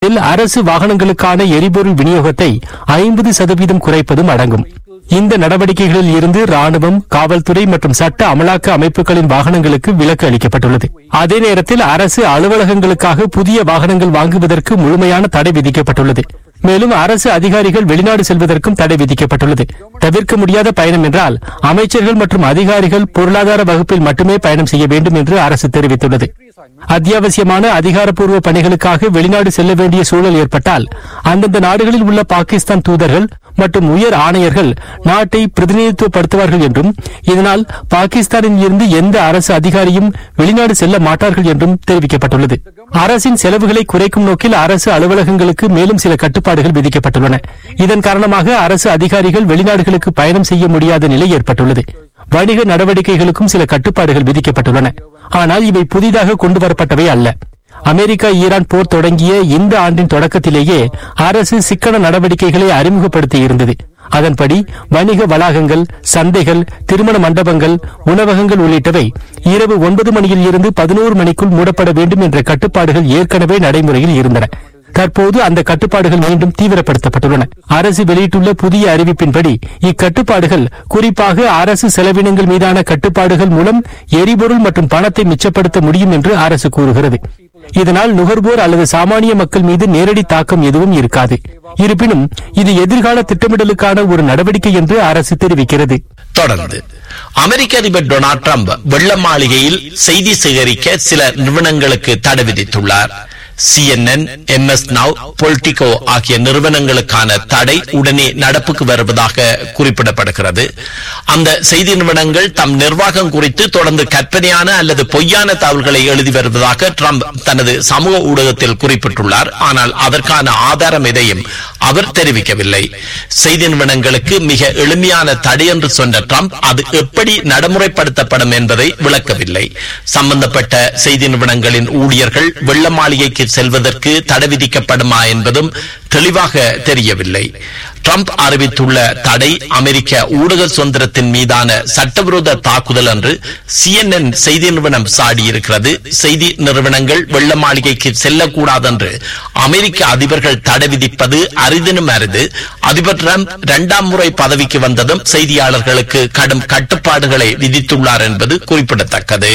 இதில் அரசு வாகனங்களுக்கான எரிபொருள் விநியோகத்தை ஐம்பது சதவீதம் குறைப்பதும் அடங்கும் இந்த நடவடிக்கைகளில் இருந்து ராணுவம் காவல்துறை மற்றும் சட்ட அமலாக்க அமைப்புகளின் வாகனங்களுக்கு விலக்கு அளிக்கப்பட்டுள்ளது அதே நேரத்தில் அரசு அலுவலகங்களுக்காக புதிய வாகனங்கள் வாங்குவதற்கு முழுமையான தடை விதிக்கப்பட்டுள்ளது மேலும் அரசு அதிகாரிகள் வெளிநாடு செல்வதற்கும் தடை விதிக்கப்பட்டுள்ளது தவிர்க்க முடியாத பயணம் என்றால் அமைச்சர்கள் மற்றும் அதிகாரிகள் பொருளாதார வகுப்பில் மட்டுமே பயணம் செய்ய வேண்டும் என்று அரசு தெரிவித்துள்ளது அத்தியாவசியமான அதிகாரப்பூர்வ பணிகளுக்காக வெளிநாடு செல்ல வேண்டிய சூழல் ஏற்பட்டால் அந்தந்த நாடுகளில் உள்ள பாகிஸ்தான் தூதர்கள் மற்றும் உயர் ஆணையர்கள் நாட்டை பிரதிநிதித்துவப்படுத்துவார்கள் என்றும் இதனால் பாகிஸ்தானில் இருந்து எந்த அரசு அதிகாரியும் வெளிநாடு செல்ல மாட்டார்கள் என்றும் தெரிவிக்கப்பட்டுள்ளது அரசின் செலவுகளை குறைக்கும் நோக்கில் அரசு அலுவலகங்களுக்கு மேலும் சில கட்டுப்பாடுகள் விதிக்கப்பட்டுள்ளன இதன் காரணமாக அரசு அதிகாரிகள் வெளிநாடுகளுக்கு பயணம் செய்ய முடியாத நிலை ஏற்பட்டுள்ளது வணிக நடவடிக்கைகளுக்கும் சில கட்டுப்பாடுகள் விதிக்கப்பட்டுள்ளன ஆனால் இவை புதிதாக கொண்டு வரப்பட்டவை அல்ல அமெரிக்கா ஈரான் போர் தொடங்கிய இந்த ஆண்டின் தொடக்கத்திலேயே அரசு சிக்கன நடவடிக்கைகளை அறிமுகப்படுத்தி இருந்தது அதன்படி வணிக வளாகங்கள் சந்தைகள் திருமண மண்டபங்கள் உணவகங்கள் உள்ளிட்டவை இரவு ஒன்பது மணியில் இருந்து பதினோரு மணிக்குள் மூடப்பட வேண்டும் என்ற கட்டுப்பாடுகள் ஏற்கனவே நடைமுறையில் இருந்தன தற்போது அந்த கட்டுப்பாடுகள் மீண்டும் தீவிரப்படுத்தப்பட்டுள்ளன அரசு வெளியிட்டுள்ள புதிய அறிவிப்பின்படி இக்கட்டுப்பாடுகள் குறிப்பாக அரசு செலவினங்கள் மீதான கட்டுப்பாடுகள் மூலம் எரிபொருள் மற்றும் பணத்தை மிச்சப்படுத்த முடியும் என்று அரசு கூறுகிறது இதனால் நுகர்வோர் அல்லது சாமானிய மக்கள் மீது நேரடி தாக்கம் எதுவும் இருக்காது இருப்பினும் இது எதிர்கால திட்டமிடலுக்கான ஒரு நடவடிக்கை என்று அரசு தெரிவிக்கிறது தொடர்ந்து அமெரிக்க அதிபர் டொனால்ட் ட்ரம்ப் வெள்ள மாளிகையில் செய்தி சேகரிக்க சில நிறுவனங்களுக்கு தடை விதித்துள்ளார் சிஎன்என் எம்எஸ் நவ் பொலிட்டிகோ ஆகிய நிறுவனங்களுக்கான தடை உடனே நடப்புக்கு வருவதாக குறிப்பிடப்படுகிறது அந்த செய்தி நிறுவனங்கள் தம் நிர்வாகம் குறித்து தொடர்ந்து கற்பனையான அல்லது பொய்யான தகவல்களை எழுதி வருவதாக ட்ரம்ப் தனது சமூக ஊடகத்தில் குறிப்பிட்டுள்ளார் ஆனால் அதற்கான ஆதாரம் எதையும் அவர் தெரிவிக்கவில்லை செய்தி நிறுவனங்களுக்கு மிக எளிமையான தடை என்று சொன்ன ட்ரம்ப் அது எப்படி நடைமுறைப்படுத்தப்படும் என்பதை விளக்கவில்லை சம்பந்தப்பட்ட செய்தி நிறுவனங்களின் ஊழியர்கள் வெள்ள மாளிகைக்கு செல்வதற்கு தடை விதிக்கப்படுமா என்பதும் தெளிவாக தெரியவில்லை ட்ரம்ப் அறிவித்துள்ள தடை அமெரிக்க ஊடக சுதந்திரத்தின் மீதான சட்டவிரோத தாக்குதல் என்று சிஎன்என் செய்தி நிறுவனம் சாடியிருக்கிறது செய்தி நிறுவனங்கள் வெள்ள மாளிகைக்கு செல்லக்கூடாது என்று அமெரிக்க அதிபர்கள் தடை விதிப்பது அரிதினும் அரிது அதிபர் ட்ரம்ப் இரண்டாம் முறை பதவிக்கு வந்ததும் செய்தியாளர்களுக்கு கடும் கட்டுப்பாடுகளை விதித்துள்ளார் என்பது குறிப்பிடத்தக்கது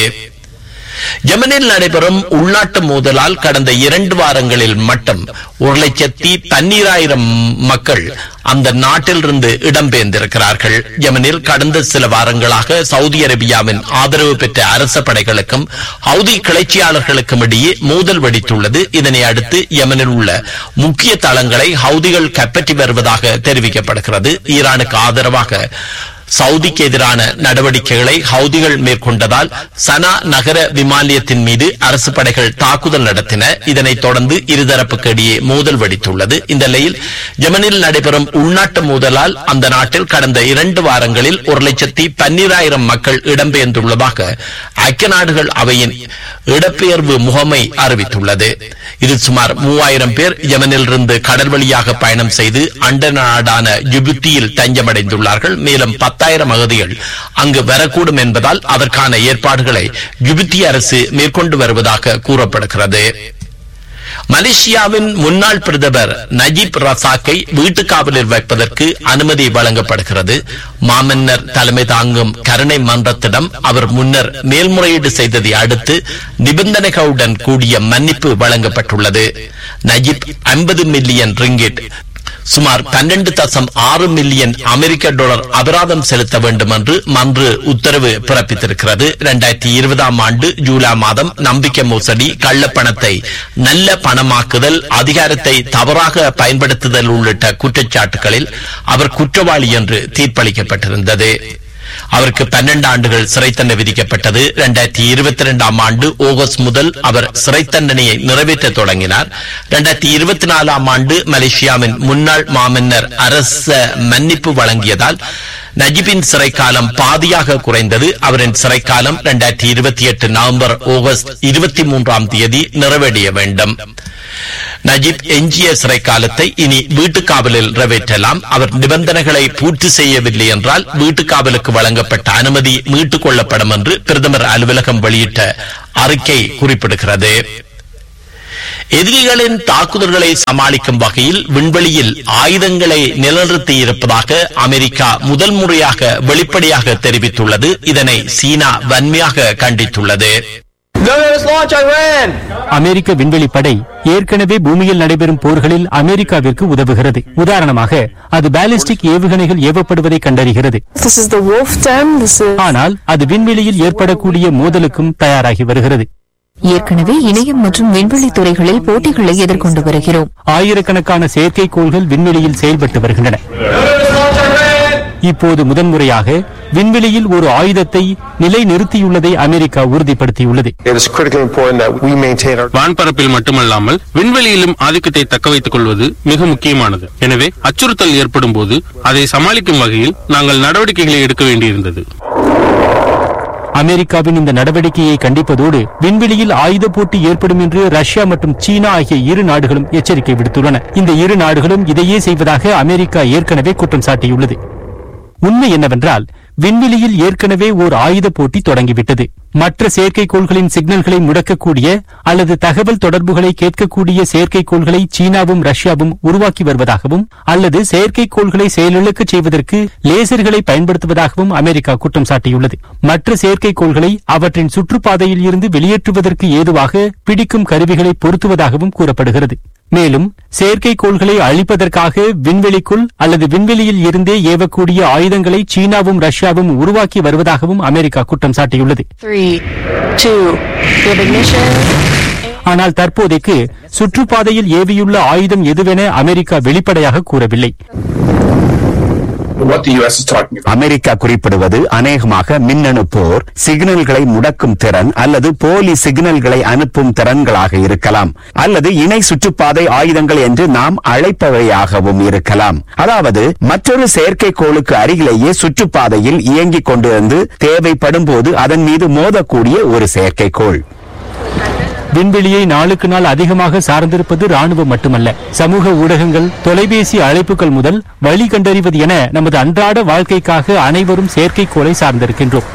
யமனில் நடைபெறும் உள்நாட்டு மோதலால் கடந்த இரண்டு வாரங்களில் மட்டும் ஒரு லட்சத்தி பன்னீராயிரம் மக்கள் அந்த நாட்டிலிருந்து இடம்பெயர்ந்திருக்கிறார்கள் யமனில் கடந்த சில வாரங்களாக சவுதி அரேபியாவின் ஆதரவு பெற்ற அரச படைகளுக்கும் ஹவுதி கிளர்ச்சியாளர்களுக்கும் இடையே மோதல் வெடித்துள்ளது இதனை அடுத்து யமனில் உள்ள முக்கிய தளங்களை ஹவுதிகள் கைப்பற்றி வருவதாக தெரிவிக்கப்படுகிறது ஈரானுக்கு ஆதரவாக சவுதிக்கு எதிரான நடவடிக்கைகளை ஹவுதிகள் மேற்கொண்டதால் சனா நகர விமானியத்தின் மீது அரசு படைகள் தாக்குதல் நடத்தின இதனைத் தொடர்ந்து இருதரப்புக்கு இடையே மோதல் வெடித்துள்ளது இந்த நிலையில் யமனில் நடைபெறும் உள்நாட்டு மோதலால் அந்த நாட்டில் கடந்த இரண்டு வாரங்களில் ஒரு லட்சத்தி பன்னிராயிரம் மக்கள் இடம்பெயர்ந்துள்ளதாக ஐக்கிய நாடுகள் அவையின் இடப்பெயர்வு முகமை அறிவித்துள்ளது இதில் சுமார் மூவாயிரம் பேர் யமனிலிருந்து கடல் வழியாக பயணம் செய்து அண்ட நாடான ஜிபுத்தியில் தஞ்சமடைந்துள்ளார்கள் மேலும் பத்தாயிரம் அகதிகள் அங்கு வரக்கூடும் என்பதால் அதற்கான ஏற்பாடுகளை ஜிபுத்தி அரசு மேற்கொண்டு வருவதாக கூறப்படுகிறது மலேசியாவின் முன்னாள் பிரதமர் நஜீப் ரசாக்கை வீட்டு காவலில் வைப்பதற்கு அனுமதி வழங்கப்படுகிறது மாமன்னர் தலைமை தாங்கும் கருணை மன்றத்திடம் அவர் முன்னர் மேல்முறையீடு செய்ததை அடுத்து நிபந்தனைகளுடன் கூடிய மன்னிப்பு வழங்கப்பட்டுள்ளது நஜீப் ஐம்பது மில்லியன் ரிங்கிட் சுமார் பன்னெண்டு தசம் ஆறு மில்லியன் அமெரிக்க டாலர் அபராதம் செலுத்த வேண்டும் என்று மன்று உத்தரவு பிறப்பித்திருக்கிறது இரண்டாயிரத்தி இருபதாம் ஆண்டு ஜூலை மாதம் நம்பிக்கை மோசடி கள்ளப்பணத்தை நல்ல பணமாக்குதல் அதிகாரத்தை தவறாக பயன்படுத்துதல் உள்ளிட்ட குற்றச்சாட்டுகளில் அவர் குற்றவாளி என்று தீர்ப்பளிக்கப்பட்டிருந்தது அவருக்கு பன்னெண்டு ஆண்டுகள் சிறை தண்டனை விதிக்கப்பட்டது இரண்டாயிரத்தி இருபத்தி இரண்டாம் ஆண்டு ஆகஸ்ட் முதல் அவர் சிறை தண்டனையை நிறைவேற்ற தொடங்கினார் இரண்டாயிரத்தி இருபத்தி நாலாம் ஆண்டு மலேசியாவின் முன்னாள் மாமன்னர் அரச மன்னிப்பு வழங்கியதால் நஜிபின் சிறை காலம் பாதியாக குறைந்தது அவரின் சிறை காலம் இரண்டாயிரத்தி இருபத்தி எட்டு நவம்பர் ஆகஸ்ட் இருபத்தி மூன்றாம் தேதி நிறைவடைய வேண்டும் நஜீப் எஞ்சிய சிறை காலத்தை இனி வீட்டுக் காவலில் நிறைவேற்றலாம் அவர் நிபந்தனைகளை பூர்த்தி செய்யவில்லை என்றால் வீட்டுக் காவலுக்கு வழங்கப்பட்ட அனுமதி மீட்டுக் கொள்ளப்படும் என்று பிரதமர் அலுவலகம் வெளியிட்ட அறிக்கை குறிப்பிடுகிறது எதிரிகளின் தாக்குதல்களை சமாளிக்கும் வகையில் விண்வெளியில் ஆயுதங்களை நிலைநிறுத்தி இருப்பதாக அமெரிக்கா முதல் முறையாக வெளிப்படையாக தெரிவித்துள்ளது இதனை சீனா வன்மையாக கண்டித்துள்ளது அமெரிக்க விண்வெளி படை ஏற்கனவே பூமியில் நடைபெறும் போர்களில் அமெரிக்காவிற்கு உதவுகிறது உதாரணமாக அது பாலிஸ்டிக் ஏவுகணைகள் ஏவப்படுவதை கண்டறிகிறது This is the Wolf Den. This is ஆனால் அது விண்வெளியில் ஏற்படக்கூடிய மோதலுக்கும் தயாராகி வருகிறது ஏற்கனவே இணையம் மற்றும் விண்வெளி துறைகளில் போட்டிகளை எதிர்கொண்டு வருகிறோம் ஆயிரக்கணக்கான செயற்கைக்கோள்கள் விண்வெளியில் செயல்பட்டு வருகின்றன இப்போது முதன்முறையாக விண்வெளியில் ஒரு ஆயுதத்தை நிலைநிறுத்தியுள்ளதை அமெரிக்கா உறுதிப்படுத்தியுள்ளது It is critically important that we maintain our வான்பரப்பில் மட்டுமல்லாமல் விண்வெளியிலும் ஆதிக்கத்தை தக்க வைத்துக் கொள்வது மிக முக்கியமானது எனவே அச்சுறுத்தல் ஏற்படும் போது அதை சமாளிக்கும் வகையில் நாங்கள் நடவடிக்கைகளை எடுக்க வேண்டியிருந்தது அமெரிக்காவின் இந்த நடவடிக்கையை கண்டிப்பதோடு விண்வெளியில் ஆயுத போட்டி ஏற்படும் என்று ரஷ்யா மற்றும் சீனா ஆகிய இரு நாடுகளும் எச்சரிக்கை விடுத்துள்ளன இந்த இரு நாடுகளும் இதையே செய்வதாக அமெரிக்கா ஏற்கனவே குற்றம் சாட்டியுள்ளது உண்மை என்னவென்றால் விண்வெளியில் ஏற்கனவே ஓர் ஆயுத போட்டி தொடங்கிவிட்டது மற்ற செயற்கைக்கோள்களின் சிக்னல்களை முடக்கக்கூடிய அல்லது தகவல் தொடர்புகளை கேட்கக்கூடிய செயற்கைக்கோள்களை சீனாவும் ரஷ்யாவும் உருவாக்கி வருவதாகவும் அல்லது செயற்கைக்கோள்களை செயலிழக்கச் செய்வதற்கு லேசர்களை பயன்படுத்துவதாகவும் அமெரிக்கா குற்றம் சாட்டியுள்ளது மற்ற செயற்கைக்கோள்களை அவற்றின் சுற்றுப்பாதையில் இருந்து வெளியேற்றுவதற்கு ஏதுவாக பிடிக்கும் கருவிகளை பொருத்துவதாகவும் கூறப்படுகிறது மேலும் செயற்கைக்கோள்களை அழிப்பதற்காக விண்வெளிக்குள் அல்லது விண்வெளியில் இருந்தே ஏவக்கூடிய ஆயுதங்களை சீனாவும் ரஷ்யாவும் உருவாக்கி வருவதாகவும் அமெரிக்கா குற்றம் சாட்டியுள்ளது three, two. We have ignition. ஆனால் தற்போதைக்கு சுற்றுப்பாதையில் ஏவியுள்ள ஆயுதம் எதுவென அமெரிக்கா வெளிப்படையாக கூறவில்லை what the U.S. is talking about. America குறிப்பிடுவது அநேகமாக மின்னணு போர் சிக்னல்களை முடக்கும் திறன் அல்லது போலி சிக்னல்களை அனுப்பும் திறன்களாக இருக்கலாம் அல்லது இணை சுற்றுப்பாதை ஆயுதங்கள் என்று நாம் அழைப்பவையாகவும் இருக்கலாம் அதாவது மற்றொரு செயற்கைக்கோளுக்கு அருகிலேயே சுற்றுப்பாதையில் இயங்கிக் கொண்டிருந்து தேவைப்படும் போது அதன் மீது மோதக்கூடிய ஒரு செயற்கைக்கோள் விண்வெளியை நாளுக்கு நாள் அதிகமாக சார்ந்திருப்பது ராணுவம் மட்டுமல்ல சமூக ஊடகங்கள் தொலைபேசி அழைப்புகள் முதல் வழி கண்டறிவது என நமது அன்றாட வாழ்க்கைக்காக அனைவரும் செயற்கைக்கோளை சார்ந்திருக்கின்றோம்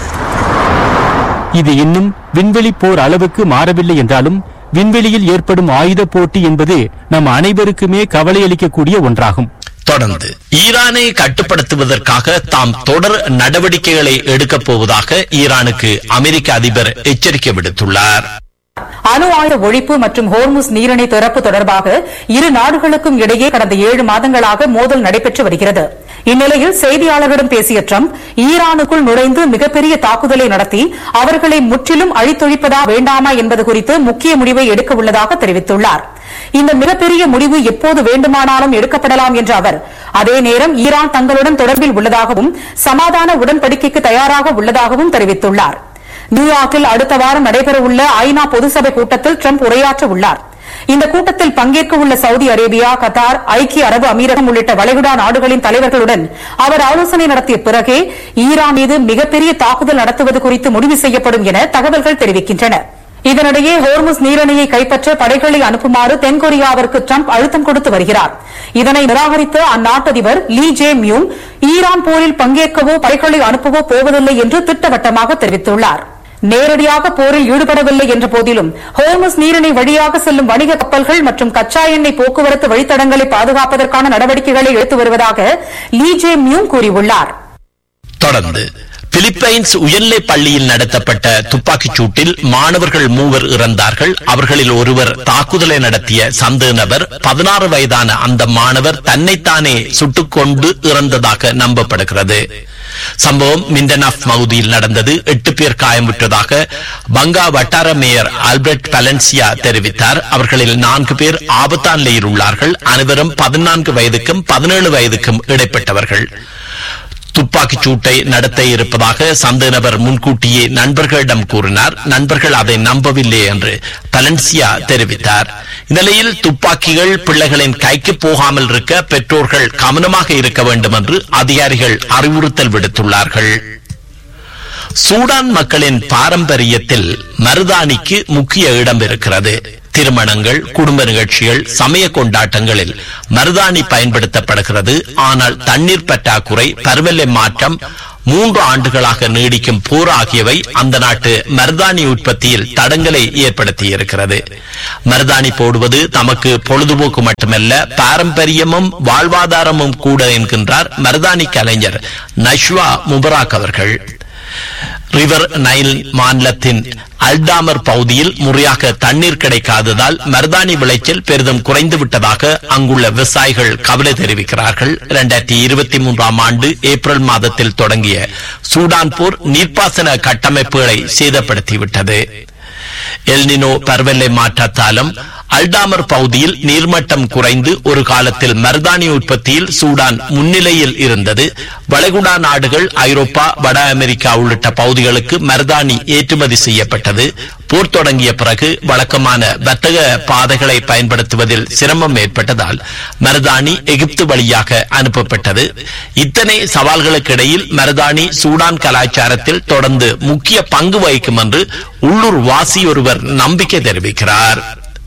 இது இன்னும் விண்வெளி போர் அளவுக்கு மாறவில்லை என்றாலும் விண்வெளியில் ஏற்படும் ஆயுத போட்டி என்பது நம் அனைவருக்குமே கவலையளிக்கக்கூடிய ஒன்றாகும் தொடர்ந்து ஈரானை கட்டுப்படுத்துவதற்காக தாம் தொடர் நடவடிக்கைகளை எடுக்கப் போவதாக ஈரானுக்கு அமெரிக்க அதிபர் எச்சரிக்கை விடுத்துள்ளார் அணு ஆயுத ஒழிப்பு மற்றும் ஹோர்முஸ் நீரிணை திறப்பு தொடர்பாக இரு நாடுகளுக்கும் இடையே கடந்த ஏழு மாதங்களாக மோதல் நடைபெற்று வருகிறது இந்நிலையில் செய்தியாளர்களிடம் பேசிய ட்ரம்ப் ஈரானுக்குள் நுழைந்து மிகப்பெரிய தாக்குதலை நடத்தி அவர்களை முற்றிலும் அழித்தொழிப்பதா வேண்டாமா என்பது குறித்து முக்கிய முடிவை எடுக்க உள்ளதாக தெரிவித்துள்ளார் இந்த மிகப்பெரிய முடிவு எப்போது வேண்டுமானாலும் எடுக்கப்படலாம் என்ற அவர் அதே நேரம் ஈரான் தங்களுடன் தொடர்பில் உள்ளதாகவும் சமாதான உடன்படிக்கைக்கு தயாராக உள்ளதாகவும் தெரிவித்துள்ளார் நியூயார்க்கில் அடுத்த வாரம் நடைபெறவுள்ள ஐநா பொதுசபை கூட்டத்தில் ட்ரம்ப் உரையாற்ற உள்ளார் இந்த கூட்டத்தில் பங்கேற்க உள்ள சவுதி அரேபியா கத்தார் ஐக்கிய அரபு அமீரகம் உள்ளிட்ட வளைகுடா நாடுகளின் தலைவர்களுடன் அவர் ஆலோசனை நடத்திய பிறகே ஈரான் மீது மிகப்பெரிய தாக்குதல் நடத்துவது குறித்து முடிவு செய்யப்படும் என தகவல்கள் தெரிவிக்கின்றன இதனிடையே ஹோர்முஸ் நீரிணையை கைப்பற்ற படைகளை அனுப்புமாறு தென்கொரியாவிற்கு ட்ரம்ப் அழுத்தம் கொடுத்து வருகிறார் இதனை நிராகரித்த அந்நாட்டு அதிபர் லீ ஜே மியூங் ஈரான் போரில் பங்கேற்கவோ படைகளை அனுப்பவோ போவதில்லை என்று திட்டவட்டமாக தெரிவித்துள்ளார் நேரடியாக போரில் ஈடுபடவில்லை என்ற போதிலும் ஹோர்முஸ் நீரிணை வழியாக செல்லும் வணிக கப்பல்கள் மற்றும் கச்சா எண்ணெய் போக்குவரத்து வழித்தடங்களை பாதுகாப்பதற்கான நடவடிக்கைகளை எடுத்து வருவதாக லீ ஜே மியூங் கூறியுள்ளார் தொடர்ந்து பிலிப்பைன்ஸ் உயர்நிலை பள்ளியில் நடத்தப்பட்ட துப்பாக்கிச் சூட்டில் மாணவர்கள் மூவர் இறந்தார்கள் அவர்களில் ஒருவர் தாக்குதலை நடத்திய சந்தேக நபர் பதினாறு வயதான அந்த மாணவர் தன்னைத்தானே சுட்டுக்கொண்டு இறந்ததாக நம்பப்படுகிறது சம்பவம் மிண்டனாஃப் மகுதியில் நடந்தது எட்டு பேர் காயமுற்றதாக பங்கா வட்டார மேயர் ஆல்பர்ட் பலன்சியா தெரிவித்தார் அவர்களில் நான்கு பேர் ஆபத்தான நிலையில் உள்ளார்கள் அனைவரும் பதினான்கு வயதுக்கும் பதினேழு வயதுக்கும் இடைப்பட்டவர்கள் துப்பாக்கிச் சூட்டை நடத்த இருப்பதாக சந்தேக நபர் முன்கூட்டியே நண்பர்களிடம் கூறினார் நண்பர்கள் அதை நம்பவில்லை என்று பலன்சியா தெரிவித்தார் இந்நிலையில் துப்பாக்கிகள் பிள்ளைகளின் கைக்கு போகாமல் இருக்க பெற்றோர்கள் கவனமாக இருக்க வேண்டும் என்று அதிகாரிகள் அறிவுறுத்தல் விடுத்துள்ளார்கள் சூடான் மக்களின் பாரம்பரியத்தில் மருதாணிக்கு முக்கிய இடம் இருக்கிறது திருமணங்கள் குடும்ப நிகழ்ச்சிகள் சமய கொண்டாட்டங்களில் மருதாணி பயன்படுத்தப்படுகிறது ஆனால் தண்ணீர் பற்றாக்குறை பருவநிலை மாற்றம் மூன்று ஆண்டுகளாக நீடிக்கும் போர் ஆகியவை அந்த நாட்டு மருதாணி உற்பத்தியில் தடங்களை ஏற்படுத்தியிருக்கிறது மருதாணி போடுவது தமக்கு பொழுதுபோக்கு மட்டுமல்ல பாரம்பரியமும் வாழ்வாதாரமும் கூட என்கின்றார் மருதாணி கலைஞர் நஷ்வா முபராக் அவர்கள் ரிவர் நைல் மாநிலத்தின் அல்டாமர் பகுதியில் முறையாக தண்ணீர் கிடைக்காததால் மருதாணி விளைச்சல் பெரிதும் குறைந்து விட்டதாக அங்குள்ள விவசாயிகள் கவலை தெரிவிக்கிறார்கள் இரண்டாயிரத்தி இருபத்தி மூன்றாம் ஆண்டு ஏப்ரல் மாதத்தில் தொடங்கிய சூடான் போர் நீர்ப்பாசன கட்டமைப்புகளை சேதப்படுத்திவிட்டது எல்னினோ பருவநிலை மாற்றத்தாலும் அல்டாமர் பகுதியில் நீர்மட்டம் குறைந்து ஒரு காலத்தில் மருதாணி உற்பத்தியில் சூடான் முன்னிலையில் இருந்தது வளைகுடா நாடுகள் ஐரோப்பா வட அமெரிக்கா உள்ளிட்ட பகுதிகளுக்கு மருதாணி ஏற்றுமதி செய்யப்பட்டது போர் தொடங்கிய பிறகு வழக்கமான வர்த்தக பாதைகளை பயன்படுத்துவதில் சிரமம் ஏற்பட்டதால் மருதாணி எகிப்து வழியாக அனுப்பப்பட்டது இத்தனை சவால்களுக்கு இடையில் மருதாணி சூடான் கலாச்சாரத்தில் தொடர்ந்து முக்கிய பங்கு வகிக்கும் என்று உள்ளூர் வாசி ஒருவர் நம்பிக்கை தெரிவிக்கிறார்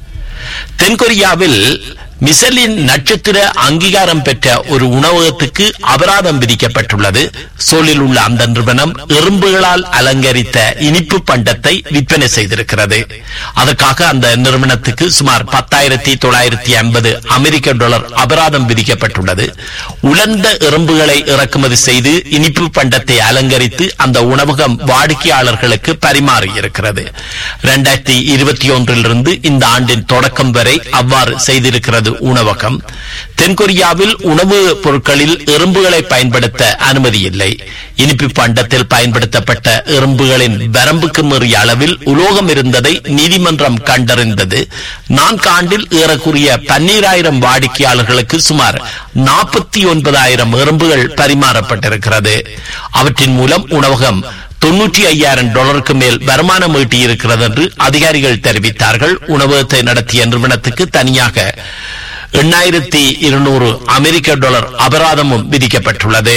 தென்கொரியாவில் மிசலின் நட்சத்திர அங்கீகாரம் பெற்ற ஒரு உணவகத்துக்கு அபராதம் விதிக்கப்பட்டுள்ளது சோலில் உள்ள அந்த நிறுவனம் எறும்புகளால் அலங்கரித்த இனிப்பு பண்டத்தை விற்பனை செய்திருக்கிறது அதற்காக அந்த நிறுவனத்துக்கு சுமார் பத்தாயிரத்தி தொள்ளாயிரத்தி ஐம்பது அமெரிக்க டாலர் அபராதம் விதிக்கப்பட்டுள்ளது உலர்ந்த எறும்புகளை இறக்குமதி செய்து இனிப்பு பண்டத்தை அலங்கரித்து அந்த உணவகம் வாடிக்கையாளர்களுக்கு பரிமாறியிருக்கிறது இரண்டாயிரத்தி இருபத்தி ஒன்றிலிருந்து இந்த ஆண்டின் தொடக்கம் வரை அவ்வாறு செய்திருக்கிறது உணவகம் தென்கொரியாவில் உணவு பொருட்களில் எறும்புகளை பயன்படுத்த அனுமதி இல்லை இனிப்பு பண்டத்தில் பயன்படுத்தப்பட்ட எறும்புகளின் வரம்புக்கு மீறிய அளவில் உலோகம் இருந்ததை நீதிமன்றம் கண்டறிந்தது நான்கு ஆண்டில் ஏறக்குறைய பன்னீராயிரம் வாடிக்கையாளர்களுக்கு சுமார் நாற்பத்தி ஒன்பதாயிரம் எறும்புகள் பரிமாறப்பட்டிருக்கிறது அவற்றின் மூலம் உணவகம் தொன்னூற்றி ஐயாயிரம் டாலருக்கு மேல் வருமானம் ஈட்டியிருக்கிறது என்று அதிகாரிகள் தெரிவித்தார்கள் உணவகத்தை நடத்திய நிறுவனத்துக்கு தனியாக எண்ணாயிரத்தி இருநூறு அமெரிக்க டாலர் அபராதமும் விதிக்கப்பட்டுள்ளது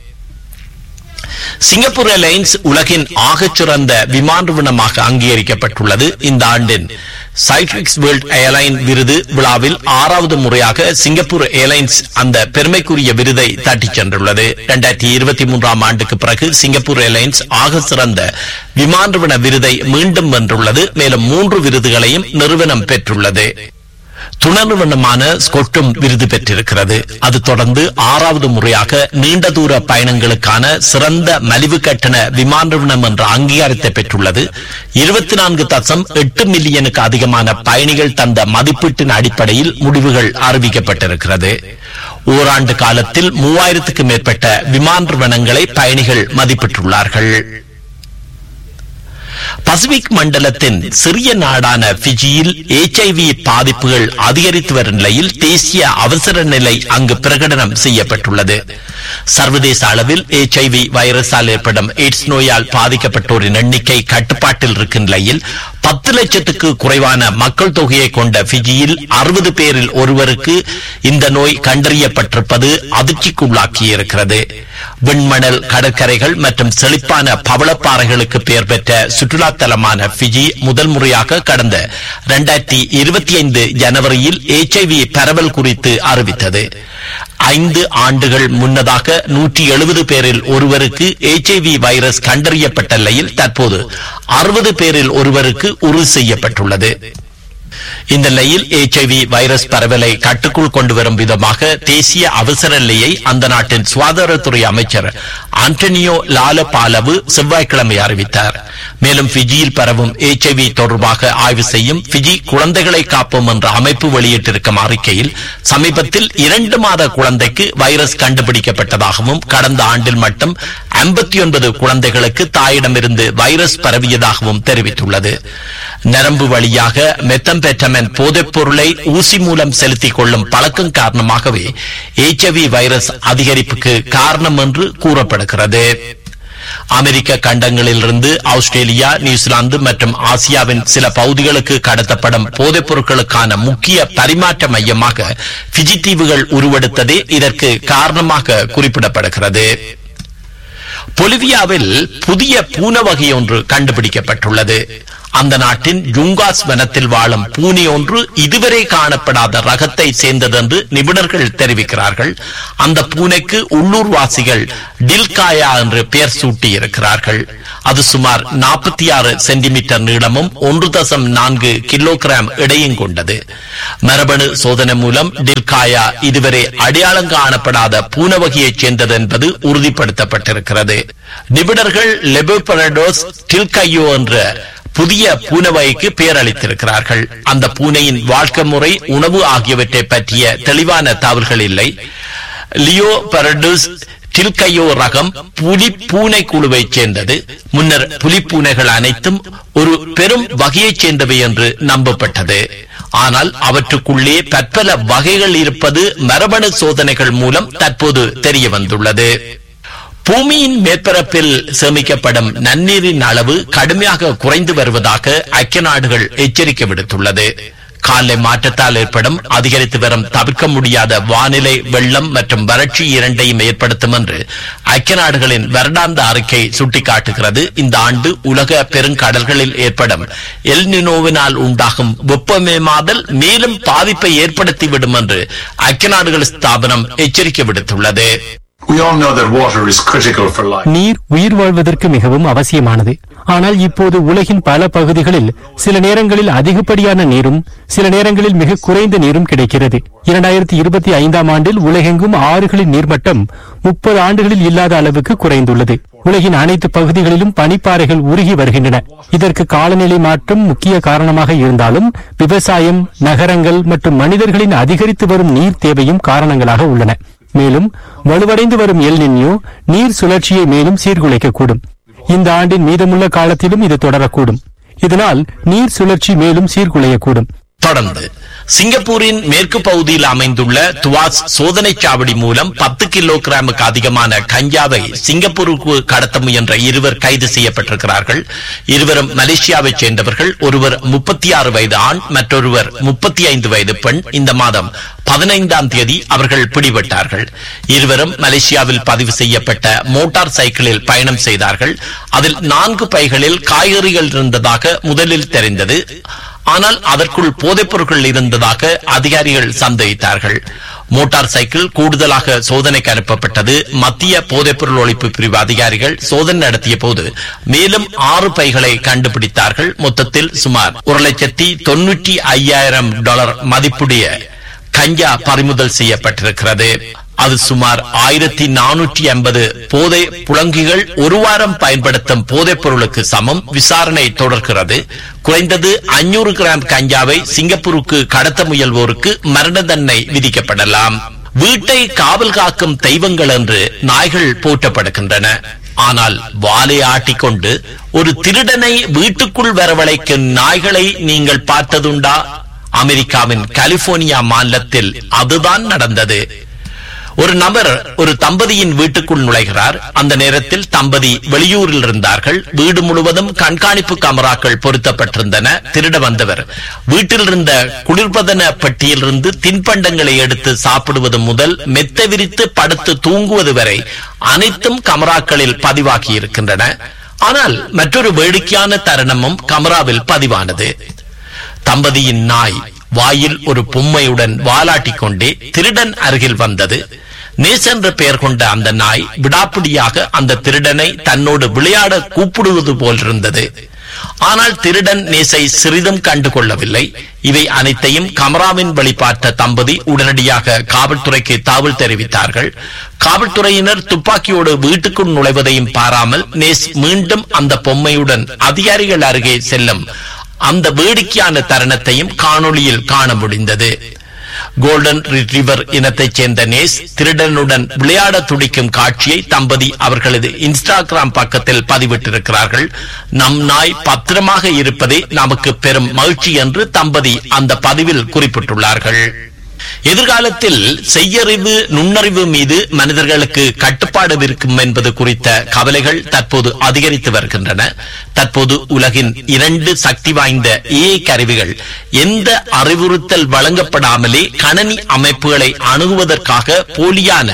சிங்கப்பூர் ஏர்லைன்ஸ் உலகின் ஆகச்சிறந்த விமான நிறுவனமாக அங்கீகரிக்கப்பட்டுள்ளது இந்த ஆண்டின் சைட்ரிக்ஸ் வேர்ல்ட் ஏர்லைன் விருது விழாவில் ஆறாவது முறையாக சிங்கப்பூர் ஏர்லைன்ஸ் அந்த பெருமைக்குரிய விருதை தட்டிச் சென்றுள்ளது இரண்டாயிரத்தி இருபத்தி மூன்றாம் ஆண்டுக்கு பிறகு சிங்கப்பூர் ஏர்லைன்ஸ் ஆக சிறந்த விமான நிறுவன விருதை மீண்டும் வென்றுள்ளது மேலும் மூன்று விருதுகளையும் நிறுவனம் பெற்றுள்ளது துணை நிறுவனமான ஸ்கொட்டும் விருது பெற்றிருக்கிறது அது தொடர்ந்து ஆறாவது முறையாக நீண்ட தூர பயணங்களுக்கான சிறந்த மலிவு கட்டண விமான நிறுவனம் என்ற அங்கீகாரத்தை பெற்றுள்ளது இருபத்தி நான்கு தசம் எட்டு மில்லியனுக்கு அதிகமான பயணிகள் தந்த மதிப்பீட்டின் அடிப்படையில் முடிவுகள் அறிவிக்கப்பட்டிருக்கிறது ஓராண்டு காலத்தில் மூவாயிரத்துக்கு மேற்பட்ட விமான நிறுவனங்களை பயணிகள் மதிப்பிட்டுள்ளார்கள் பசிபிக் மண்டலத்தின் சிறிய நாடான பிஜியில் எச்ஐவி பாதிப்புகள் அதிகரித்து வரும் நிலையில் தேசிய அவசர நிலை அங்கு பிரகடனம் செய்யப்பட்டுள்ளது சர்வதேச அளவில் எச்ஐவி வைரஸால் ஏற்படும் எய்ட்ஸ் நோயால் பாதிக்கப்பட்டோரின் எண்ணிக்கை கட்டுப்பாட்டில் இருக்கும் நிலையில் பத்து லட்சத்துக்கு குறைவான மக்கள் தொகையை கொண்ட பிஜியில் அறுபது பேரில் ஒருவருக்கு இந்த நோய் கண்டறியப்பட்டிருப்பது அதிர்ச்சிக்குள்ளாக்கியிருக்கிறது விண்மணல் கடற்கரைகள் மற்றும் செழிப்பான பவளப்பாறைகளுக்கு பெயர் பெற்ற சுற்றுலா தலமான பிஜி முதல் முறையாக கடந்த இரண்டாயிரத்தி இருபத்தி ஐந்து ஜனவரியில் எச்ஐவி பரவல் குறித்து அறிவித்தது ஐந்து ஆண்டுகள் முன்னதாக நூற்றி எழுபது பேரில் ஒருவருக்கு எச்ஐவி வைரஸ் கண்டறியப்பட்ட நிலையில் தற்போது அறுபது பேரில் ஒருவருக்கு உறுதி செய்யப்பட்டுள்ளது இந்த நிலையில் எச்ஐவி வைரஸ் பரவலை கட்டுக்குள் கொண்டு வரும் விதமாக தேசிய அவசர நிலையை அந்த நாட்டின் சுகாதாரத்துறை அமைச்சர் ஆண்டனியோ லால பாலவு செவ்வாய்க்கிழமை அறிவித்தார் மேலும் பிஜியில் பரவும் எச்ஐவி தொடர்பாக ஆய்வு செய்யும் பிஜி குழந்தைகளை காப்போம் என்ற அமைப்பு வெளியிட்டிருக்கும் அறிக்கையில் சமீபத்தில் இரண்டு மாத குழந்தைக்கு வைரஸ் கண்டுபிடிக்கப்பட்டதாகவும் கடந்த ஆண்டில் மட்டும் ஐம்பத்தி ஒன்பது குழந்தைகளுக்கு தாயிடமிருந்து வைரஸ் பரவியதாகவும் தெரிவித்துள்ளது நரம்பு வழியாக மெத்தம்பெட்டமன் போதைப் பொருளை ஊசி மூலம் செலுத்திக் கொள்ளும் பழக்கம் காரணமாகவே எச்ஐவி வைரஸ் அதிகரிப்புக்கு காரணம் என்று கூறப்படுகிறது அமெரிக்க கண்டங்களிலிருந்து ஆஸ்திரேலியா நியூசிலாந்து மற்றும் ஆசியாவின் சில பகுதிகளுக்கு கடத்தப்படும் போதைப் பொருட்களுக்கான முக்கிய பரிமாற்ற மையமாக பிஜி தீவுகள் உருவெடுத்ததே இதற்கு காரணமாக குறிப்பிடப்படுகிறது பொலிவியாவில் புதிய பூன வகை ஒன்று கண்டுபிடிக்கப்பட்டுள்ளது அந்த நாட்டின் ஜுங்காஸ் வனத்தில் வாழும் பூனை ஒன்று இதுவரை காணப்படாத ரகத்தை சேர்ந்தது என்று நிபுணர்கள் தெரிவிக்கிறார்கள் அந்த பூனைக்கு உள்ளூர்வாசிகள் டில்காயா என்று பெயர் சூட்டி இருக்கிறார்கள் அது சுமார் நாற்பத்தி ஆறு சென்டிமீட்டர் நீளமும் ஒன்று தசம் நான்கு கிலோகிராம் எடையும் கொண்டது மரபணு சோதனை மூலம் டில்காயா இதுவரை அடையாளம் காணப்படாத பூனை வகையைச் சேர்ந்தது என்பது உறுதிப்படுத்தப்பட்டிருக்கிறது நிபுணர்கள் லெபோபரடோஸ் டில்கையோ என்ற புதிய பூனை வகைக்கு பெயர் அளித்திருக்கிறார்கள் அந்த பூனையின் வாழ்க்கை முறை உணவு ஆகியவற்றை பற்றிய தெளிவான தகவல்கள் இல்லை லியோ பரடுஸ் டில்கையோ ரகம் புலி பூனை குழுவைச் சேர்ந்தது முன்னர் புலிப்பூனைகள் அனைத்தும் ஒரு பெரும் வகையைச் சேர்ந்தவை என்று நம்பப்பட்டது ஆனால் அவற்றுக்குள்ளே பற்பல வகைகள் இருப்பது மரபணு சோதனைகள் மூலம் தற்போது தெரிய வந்துள்ளது பூமியின் மேற்பரப்பில் சேமிக்கப்படும் நன்னீரின் அளவு கடுமையாக குறைந்து வருவதாக ஐக்கிய நாடுகள் எச்சரிக்கை விடுத்துள்ளது காலை மாற்றத்தால் ஏற்படும் அதிகரித்து வரும் தவிர்க்க முடியாத வானிலை வெள்ளம் மற்றும் வறட்சி இரண்டையும் ஏற்படுத்தும் என்று ஐக்கிய நாடுகளின் வருடாந்த அறிக்கை சுட்டிக்காட்டுகிறது இந்த ஆண்டு உலக பெருங்கடல்களில் ஏற்படும் எல்னினோவினால் உண்டாகும் வெப்பமயமாதல் மேலும் பாதிப்பை ஏற்படுத்திவிடும் என்று ஐக்கிய நாடுகள் ஸ்தாபனம் எச்சரிக்கை விடுத்துள்ளது We all know that water is critical for life. நீர் உயிர் வாழ்வதற்கு மிகவும் அவசியமானது ஆனால் இப்போது உலகின் பல பகுதிகளில் சில நேரங்களில் அதிகப்படியான நீரும் சில நேரங்களில் மிக குறைந்த நீரும் கிடைக்கிறது இரண்டாயிரத்தி இருபத்தி ஐந்தாம் ஆண்டில் உலகெங்கும் ஆறுகளின் நீர்மட்டம் முப்பது ஆண்டுகளில் இல்லாத அளவுக்கு குறைந்துள்ளது உலகின் அனைத்து பகுதிகளிலும் பனிப்பாறைகள் உருகி வருகின்றன இதற்கு காலநிலை மாற்றம் முக்கிய காரணமாக இருந்தாலும் விவசாயம் நகரங்கள் மற்றும் மனிதர்களின் அதிகரித்து வரும் நீர் தேவையும் காரணங்களாக உள்ளன மேலும் வலுவடைந்து வரும் எல் நின்யோ நீர் சுழற்சியை மேலும் சீர்குலைக்கக்கூடும் இந்த ஆண்டின் மீதமுள்ள காலத்திலும் இது தொடரக்கூடும் இதனால் நீர் சுழற்சி மேலும் சீர்குலையக்கூடும் தொடர்ந்து சிங்கப்பூரின் மேற்கு பகுதியில் அமைந்துள்ள துவாஸ் சோதனை சாவடி மூலம் பத்து கிலோகிராமுக்கு அதிகமான கஞ்சாவை சிங்கப்பூருக்கு கடத்த முயன்ற இருவர் கைது செய்யப்பட்டிருக்கிறார்கள் இருவரும் மலேசியாவைச் சேர்ந்தவர்கள் ஒருவர் முப்பத்தி ஆறு வயது ஆண் மற்றொருவர் முப்பத்தி ஐந்து வயது பெண் இந்த மாதம் பதினைந்தாம் தேதி அவர்கள் பிடிபட்டார்கள் இருவரும் மலேசியாவில் பதிவு செய்யப்பட்ட மோட்டார் சைக்கிளில் பயணம் செய்தார்கள் அதில் நான்கு பைகளில் காய்கறிகள் இருந்ததாக முதலில் தெரிந்தது ஆனால் அதற்குள் போதைப் பொருட்கள் இருந்ததாக அதிகாரிகள் சந்தேகித்தார்கள் மோட்டார் சைக்கிள் கூடுதலாக சோதனைக்கு அனுப்பப்பட்டது மத்திய போதைப்பொருள் ஒழிப்பு பிரிவு அதிகாரிகள் சோதனை நடத்திய போது மேலும் ஆறு பைகளை கண்டுபிடித்தார்கள் மொத்தத்தில் சுமார் ஒரு லட்சத்தி தொன்னூற்றி ஐயாயிரம் டாலர் மதிப்புடைய கஞ்சா பறிமுதல் செய்யப்பட்டிருக்கிறது அது சுமார் ஆயிரத்தி நானூற்றி ஐம்பது போதை புழங்கிகள் ஒரு வாரம் பயன்படுத்தும் போதைப் பொருளுக்கு சமம் விசாரணை தொடர்கிறது குறைந்தது அஞ்சூறு கிராம் கஞ்சாவை சிங்கப்பூருக்கு கடத்த முயல்வோருக்கு மரண தண்டனை விதிக்கப்படலாம் வீட்டை காவல் காக்கும் தெய்வங்கள் என்று நாய்கள் போற்றப்படுகின்றன ஆனால் வாலை ஆட்டிக்கொண்டு ஒரு திருடனை வீட்டுக்குள் வரவழைக்கும் நாய்களை நீங்கள் பார்த்ததுண்டா அமெரிக்காவின் கலிபோர்னியா மாநிலத்தில் அதுதான் நடந்தது ஒரு நபர் ஒரு தம்பதியின் வீட்டுக்குள் நுழைகிறார் அந்த நேரத்தில் தம்பதி வெளியூரில் இருந்தார்கள் வீடு முழுவதும் கண்காணிப்பு கேமராக்கள் பொருத்தப்பட்டிருந்தன திருட வந்தவர் வீட்டில் இருந்த குளிர்பதன பெட்டியிலிருந்து தின்பண்டங்களை எடுத்து சாப்பிடுவது முதல் மெத்த விரித்து படுத்து தூங்குவது வரை அனைத்தும் கமராக்களில் பதிவாகி இருக்கின்றன ஆனால் மற்றொரு வேடிக்கையான தருணமும் கமராவில் பதிவானது தம்பதியின் நாய் வாயில் ஒரு பொம்மையுடன் வாலாட்டிக் கொண்டே திருடன் அருகில் வந்தது நேஸ் என்ற பெயர் கொண்ட அந்த நாய் விடாப்பிடியாக அந்த திருடனை தன்னோடு விளையாட கூப்பிடுவது போல் இருந்தது ஆனால் திருடன் நேசை சிறிதும் கண்டு கொள்ளவில்லை இவை அனைத்தையும் கமராவின் வழி பார்த்த தம்பதி உடனடியாக காவல்துறைக்கு தாவல் தெரிவித்தார்கள் காவல்துறையினர் துப்பாக்கியோடு வீட்டுக்குள் நுழைவதையும் பாராமல் நேஸ் மீண்டும் அந்த பொம்மையுடன் அதிகாரிகள் அருகே செல்லும் அந்த வேடிக்கையான தருணத்தையும் காணொளியில் காண முடிந்தது கோல்டன் ரிட்ரீவர் இனத்தைச் சேர்ந்த நேஸ் திருடனுடன் விளையாட துடிக்கும் காட்சியை தம்பதி அவர்களது இன்ஸ்டாகிராம் பக்கத்தில் பதிவிட்டிருக்கிறார்கள் நம் நாய் பத்திரமாக இருப்பதே நமக்கு பெரும் மகிழ்ச்சி என்று தம்பதி அந்த பதிவில் குறிப்பிட்டுள்ளார்கள் எதிர்காலத்தில் செய்யறிவு நுண்ணறிவு மீது மனிதர்களுக்கு கட்டுப்பாடு இருக்கும் என்பது குறித்த கவலைகள் தற்போது அதிகரித்து வருகின்றன தற்போது உலகின் இரண்டு சக்தி வாய்ந்த ஏஐ கருவிகள் எந்த அறிவுறுத்தல் வழங்கப்படாமலே கணனி அமைப்புகளை அணுகுவதற்காக போலியான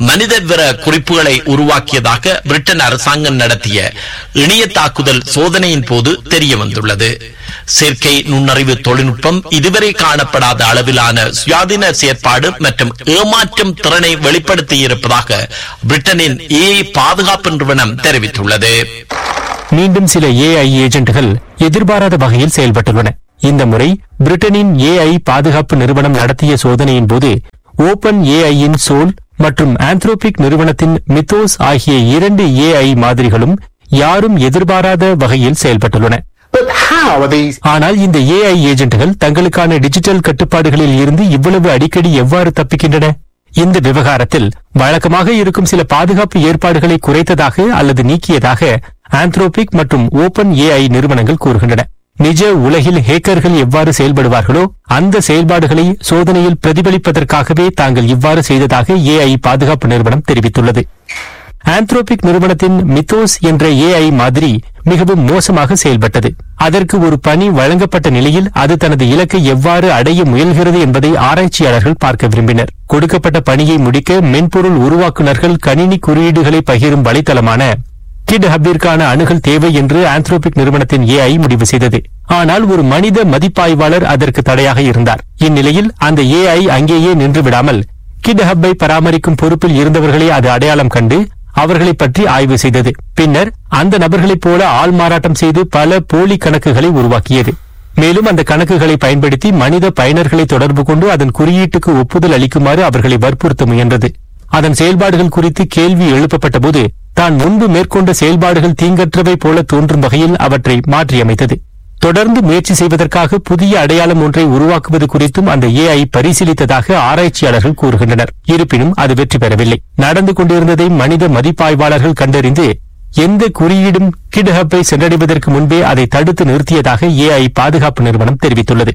மனித விர குறிப்புகளை உருவாக்கியதாக பிரிட்டன் அரசாங்கம் நடத்திய இணைய தாக்குதல் சோதனையின் போது தெரிய வந்துள்ளது செயற்கை நுண்ணறிவு தொழில்நுட்பம் இதுவரை காணப்படாத அளவிலான சுயாதீன செயற்பாடு மற்றும் ஏமாற்றும் திறனை வெளிப்படுத்தியிருப்பதாக பிரிட்டனின் ஏஐ பாதுகாப்பு நிறுவனம் தெரிவித்துள்ளது மீண்டும் சில ஏஐ ஏஜென்ட்கள் எதிர்பாராத வகையில் செயல்பட்டுள்ளன இந்த முறை பிரிட்டனின் ஏஐ பாதுகாப்பு நிறுவனம் நடத்திய சோதனையின் போது ஓபன் ஏஐயின் சோல் மற்றும் ஆந்த்ரோபிக் நிறுவனத்தின் மித்தோஸ் ஆகிய இரண்டு ஏஐ மாதிரிகளும் யாரும் எதிர்பாராத வகையில் செயல்பட்டுள்ளன But how are these ஆனால் இந்த ஏஐ ஏஜென்ட்கள் தங்களுக்கான டிஜிட்டல் கட்டுப்பாடுகளில் இருந்து இவ்வளவு அடிக்கடி எவ்வாறு தப்பிக்கின்றன இந்த விவகாரத்தில் வழக்கமாக இருக்கும் சில பாதுகாப்பு ஏற்பாடுகளை குறைத்ததாக அல்லது நீக்கியதாக ஆந்த்ரோபிக் மற்றும் ஓபன் ஏஐ நிறுவனங்கள் கூறுகின்றன நிஜ உலகில் ஹேக்கர்கள் எவ்வாறு செயல்படுவார்களோ அந்த செயல்பாடுகளை சோதனையில் பிரதிபலிப்பதற்காகவே தாங்கள் இவ்வாறு செய்ததாக ஏஐ பாதுகாப்பு நிறுவனம் தெரிவித்துள்ளது ஆந்த்ரோபிக் நிறுவனத்தின் மித்தோஸ் என்ற ஏஐ மாதிரி மிகவும் மோசமாக செயல்பட்டது அதற்கு ஒரு பணி வழங்கப்பட்ட நிலையில் அது தனது இலக்கை எவ்வாறு அடைய முயல்கிறது என்பதை ஆராய்ச்சியாளர்கள் பார்க்க விரும்பினர் கொடுக்கப்பட்ட பணியை முடிக்க மென்பொருள் உருவாக்குநர்கள் கணினி குறியீடுகளை பகிரும் வலைத்தளமான கிட் ஹப்பிற்கான அணுகல் தேவை என்று ஆந்த்ரோபிக் நிறுவனத்தின் ஏஐ முடிவு செய்தது ஆனால் ஒரு மனித மதிப்பாய்வாளர் அதற்கு தடையாக இருந்தார் இந்நிலையில் அந்த ஏஐ அங்கேயே நின்று விடாமல் கிட் ஹப்பை பராமரிக்கும் பொறுப்பில் இருந்தவர்களை அது அடையாளம் கண்டு அவர்களை பற்றி ஆய்வு செய்தது பின்னர் அந்த நபர்களைப் போல ஆள் மாறாட்டம் செய்து பல போலி கணக்குகளை உருவாக்கியது மேலும் அந்த கணக்குகளை பயன்படுத்தி மனித பயனர்களை தொடர்பு கொண்டு அதன் குறியீட்டுக்கு ஒப்புதல் அளிக்குமாறு அவர்களை வற்புறுத்த முயன்றது அதன் செயல்பாடுகள் குறித்து கேள்வி எழுப்பப்பட்டபோது தான் முன்பு மேற்கொண்ட செயல்பாடுகள் தீங்கற்றவை போல தோன்றும் வகையில் அவற்றை மாற்றியமைத்தது தொடர்ந்து முயற்சி செய்வதற்காக புதிய அடையாளம் ஒன்றை உருவாக்குவது குறித்தும் அந்த ஏஐ பரிசீலித்ததாக ஆராய்ச்சியாளர்கள் கூறுகின்றனர் இருப்பினும் அது வெற்றி பெறவில்லை நடந்து கொண்டிருந்ததை மனித மதிப்பாய்வாளர்கள் கண்டறிந்து எந்த குறியீடும் கிட்ஹப்பை சென்றடைவதற்கு முன்பே அதை தடுத்து நிறுத்தியதாக ஏஐ பாதுகாப்பு நிறுவனம் தெரிவித்துள்ளது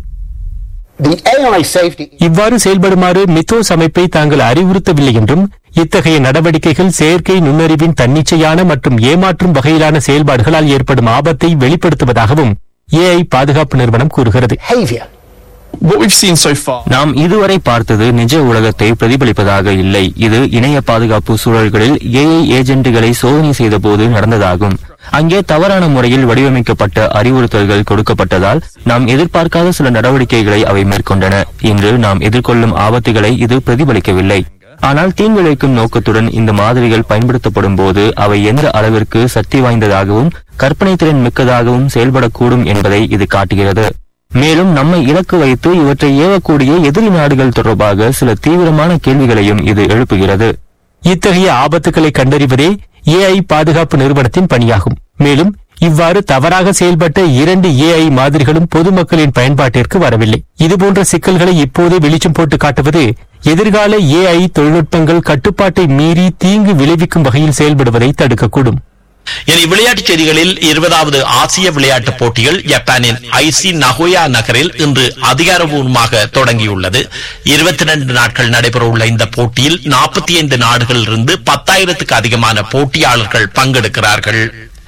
the AI safety இவ்வாறு செயல்படுமாறு மித்தோஸ் அமைப்பை தாங்கள் அறிவுறுத்தவில்லை என்றும் இத்தகைய நடவடிக்கைகள் செயற்கை நுண்ணறிவின் தன்னிச்சையான மற்றும் ஏமாற்றும் வகையிலான செயல்பாடுகளால் ஏற்படும் ஆபத்தை வெளிப்படுத்துவதாகவும் ஏஐ பாதுகாப்பு நிறுவனம் கூறுகிறது behavior? What we've seen so far நாம் இதுவரை பார்த்தது நிஜ உலகத்தை பிரதிபலிப்பதாக இல்லை இது இணைய பாதுகாப்பு சூழல்களில் ஏஐ ஏஜென்ட்டுகளை சோதனை செய்தபோது நடந்ததாகும் அங்கே தவறான முறையில் வடிவமைக்கப்பட்ட அறிவுறுத்தல்கள் கொடுக்கப்பட்டதால் நாம் எதிர்பார்க்காத சில நடவடிக்கைகளை அவை மேற்கொண்டன இன்று நாம் எதிர்கொள்ளும் ஆபத்துகளை இது பிரதிபலிக்கவில்லை ஆனால் தீங்கிழைக்கும் நோக்கத்துடன் இந்த மாதிரிகள் பயன்படுத்தப்படும் போது அவை எந்த அளவிற்கு சக்தி வாய்ந்ததாகவும் கற்பனை திறன் மிக்கதாகவும் செயல்படக்கூடும் என்பதை இது காட்டுகிறது மேலும் நம்மை இலக்கு வைத்து இவற்றை ஏவக்கூடிய எதிரி நாடுகள் தொடர்பாக சில தீவிரமான கேள்விகளையும் இது எழுப்புகிறது இத்தகைய ஆபத்துக்களை கண்டறிவதே ஏஐ பாதுகாப்பு நிறுவனத்தின் பணியாகும் மேலும் இவ்வாறு தவறாக செயல்பட்ட இரண்டு ஏஐ மாதிரிகளும் பொதுமக்களின் பயன்பாட்டிற்கு வரவில்லை இதுபோன்ற சிக்கல்களை இப்போதே வெளிச்சம் போட்டு காட்டுவது எதிர்கால ஏஐ தொழில்நுட்பங்கள் கட்டுப்பாட்டை மீறி தீங்கு விளைவிக்கும் வகையில் செயல்படுவதை தடுக்கக்கூடும் இனி விளையாட்டுச் செய்திகளில் இருபதாவது ஆசிய விளையாட்டுப் போட்டிகள் ஜப்பானின் ஐசி நகோயா நகரில் இன்று அதிகாரப்பூர்வமாக தொடங்கியுள்ளது இருபத்தி ரெண்டு நாட்கள் நடைபெறவுள்ள இந்த போட்டியில் நாற்பத்தி ஐந்து நாடுகளிலிருந்து பத்தாயிரத்துக்கு அதிகமான போட்டியாளர்கள் பங்கெடுக்கிறார்கள்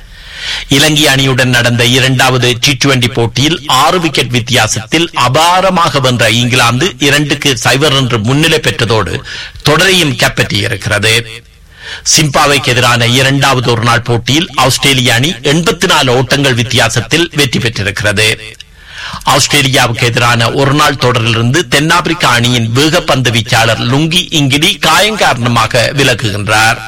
இலங்கை அணியுடன் நடந்த இரண்டாவது டி டுவெண்டி போட்டியில் ஆறு விக்கெட் வித்தியாசத்தில் அபாரமாக வென்ற இங்கிலாந்து இரண்டுக்கு சைபர் என்று முன்னிலை பெற்றதோடு தொடரையும் கைப்பற்றியிருக்கிறது சிம்பாவைக்கு எதிரான இரண்டாவது ஒரு நாள் போட்டியில் ஆஸ்திரேலிய அணி எண்பத்தி நாலு ஓட்டங்கள் வித்தியாசத்தில் வெற்றி பெற்றிருக்கிறது ஆஸ்திரேலியாவுக்கு எதிரான ஒரு நாள் தொடரிலிருந்து தென்னாப்பிரிக்கா அணியின் வேகப்பந்து வீச்சாளர் லுங்கி இங்கிடி காயம் காரணமாக விலகுகின்றார்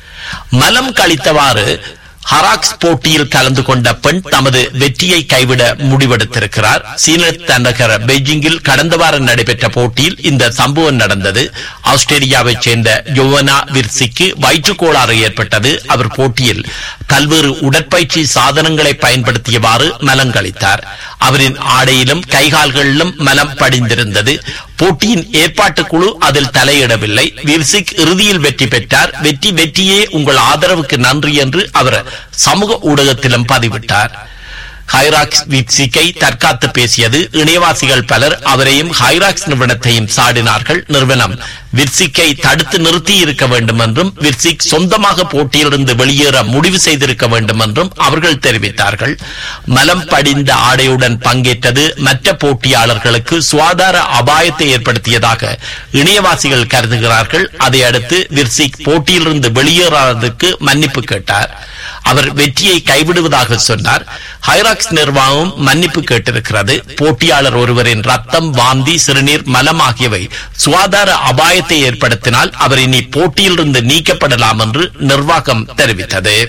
மலம் கழித்தவாறு ஹராக்ஸ் போட்டியில் கலந்து கொண்ட பெண் தமது வெற்றியை கைவிட முடிவெடுத்திருக்கிறார் சீன தலைநகர் பெய்ஜிங்கில் கடந்த வாரம் நடைபெற்ற போட்டியில் இந்த சம்பவம் நடந்தது ஆஸ்திரேலியாவைச் சேர்ந்த யோவனா விர்சிக்கு வயிற்றுக்கோளாறு ஏற்பட்டது அவர் போட்டியில் பல்வேறு உடற்பயிற்சி சாதனங்களை பயன்படுத்தியவாறு மலம் கழித்தார் அவரின் ஆடையிலும் கைகால்களிலும் மலம் படிந்திருந்தது போட்டியின் ஏற்பாட்டு குழு அதில் தலையிடவில்லை விர்சிக் இறுதியில் வெற்றி பெற்றார் வெற்றி வெற்றியே உங்கள் ஆதரவுக்கு நன்றி என்று அவர் சமூக ஊடகத்திலும் பதிவிட்டார் ஹைராக்ஸ் விட்சிக்கை தற்காத்து பேசியது இணையவாசிகள் பலர் அவரையும் ஹைராக்ஸ் நிறுவனத்தையும் சாடினார்கள் நிறுவனம் விர்சிக்கை தடுத்து நிறுத்தி இருக்க வேண்டும் என்றும் விர்சிக் சொந்தமாக போட்டியிலிருந்து வெளியேற முடிவு செய்திருக்க வேண்டும் என்றும் அவர்கள் தெரிவித்தார்கள் மலம் படிந்த ஆடையுடன் பங்கேற்றது மற்ற போட்டியாளர்களுக்கு சுகாதார அபாயத்தை ஏற்படுத்தியதாக இணையவாசிகள் கருதுகிறார்கள் அதை அடுத்து விர்சிக் போட்டியிலிருந்து வெளியேறாததற்கு மன்னிப்பு கேட்டார் அவர் வெற்றியை கைவிடுவதாக சொன்னார் ஹைராக்ஸ் நிர்வாகம் மன்னிப்பு கேட்டிருக்கிறது போட்டியாளர் ஒருவரின் ரத்தம் வாந்தி சிறுநீர் மலம் ஆகியவை சுகாதார அபாயத்தை ஏற்படுத்தினால் அவர் இனி போட்டியிலிருந்து நீக்கப்படலாம் என்று நிர்வாகம் தெரிவித்தது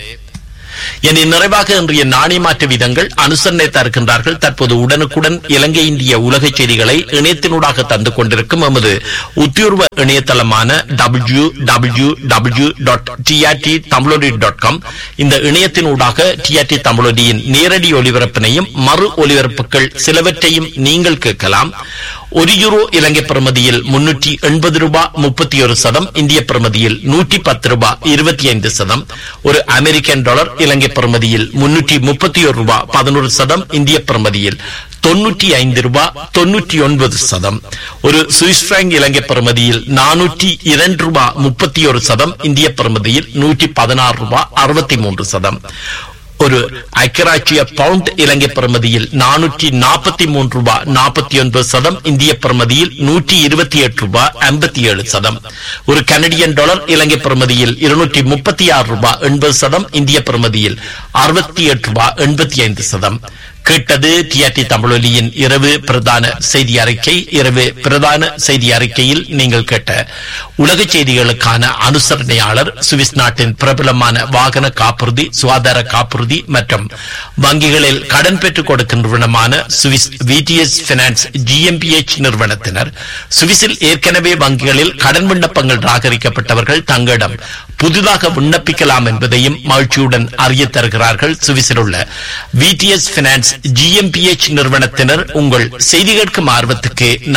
இனி நிறைவாக இன்றைய நாணய மாற்று விதங்கள் அனுசரணை தருகின்றார்கள் தற்போது உடனுக்குடன் இலங்கை இந்திய உலக செய்திகளை இணையத்தினூடாக தந்து கொண்டிருக்கும் எமது உத்தியோர்வ இணையதளமான W W W dot TRT Tamiloli dot com இந்த இணையத்தினூடாக டிஆர்டி தமிழொலியின் நேரடி ஒலிபரப்பினையும் மறு ஒலிபரப்புகள் சிலவற்றையும் நீங்கள் கேட்கலாம் ஒரு யூரோ இலங்கை பிரமதியில் முன்னூற்றி எண்பது ரூபாய் முப்பத்தி ஒரு சதம் இந்திய பிரமதியில் நூற்றி பத்து ரூபாய் இருபத்தி ஐந்து சதம் ஒரு அமெரிக்கன் டாலர் இலங்கை பிரமதியில் முன்னூற்றி முப்பத்தி ஒரு ரூபாய் பதினோரு சதம் இந்திய பிரமதியில் தொன்னூற்றி ஐந்து ரூபாய் தொன்னூற்றி ஒன்பது சதம் ஒரு சுவிஸ் பிராங்க் இலங்கை பிரமதியில் நானூற்றி இரண்டு ரூபாய் முப்பத்தி ஒரு சதம் இந்திய பிரமதியில் நூற்றி பதினாறு ரூபாய் அறுபத்தி மூன்று சதம் ஒரு ஐக்கியராட்சிய பவுண்ட் இலங்கை பிரமதியில் நானூற்றி நாற்பத்தி மூன்று ரூபாய் நாற்பத்தி ஒன்பது சதம் இந்திய பிரமதியில் நூற்றி இருபத்தி எட்டு ரூபாய் ஐம்பத்தி ஏழு சதம் ஒரு கனடியன் டாலர் இலங்கை பிரமதியில் இருநூற்றி முப்பத்தி ஆறு ரூபாய் எண்பது சதம் இந்திய பிரமதியில் அறுபத்தி எட்டு ரூபாய் எண்பத்தி ஐந்து சதம் கேட்டது டிஆர்டி தமிழொலியின் இரவு பிரதான செய்தி அறிக்கை இரவு பிரதான செய்தி அறிக்கையில் நீங்கள் கேட்ட உலக செய்திகளுக்கான அனுசரணையாளர் சுவிஸ் நாட்டின் பிரபலமான வாகன காப்புறுதி சுகாதார காப்புறுதி மற்றும் வங்கிகளில் கடன் பெற்றுக் கொடுக்கும் நிறுவனமான சுவிஸ் விடிஎஸ் பினான்ஸ் ஜிஎம்பிஎச் நிறுவனத்தினர் சுவிஸில் ஏற்கனவே வங்கிகளில் கடன் விண்ணப்பங்கள் ராகரிக்கப்பட்டவர்கள் தங்களிடம் புதிதாக விண்ணப்பிக்கலாம் என்பதையும் மகிழ்ச்சியுடன் அறிய தருகிறார்கள் சுவிஸில் உள்ள விடிஎஸ் பினான்ஸ் ஜிஎம்பிஎச் நிறுவனத்தினர் உங்கள் செய்தி கேட்கும் ஆர்வத்துக்கு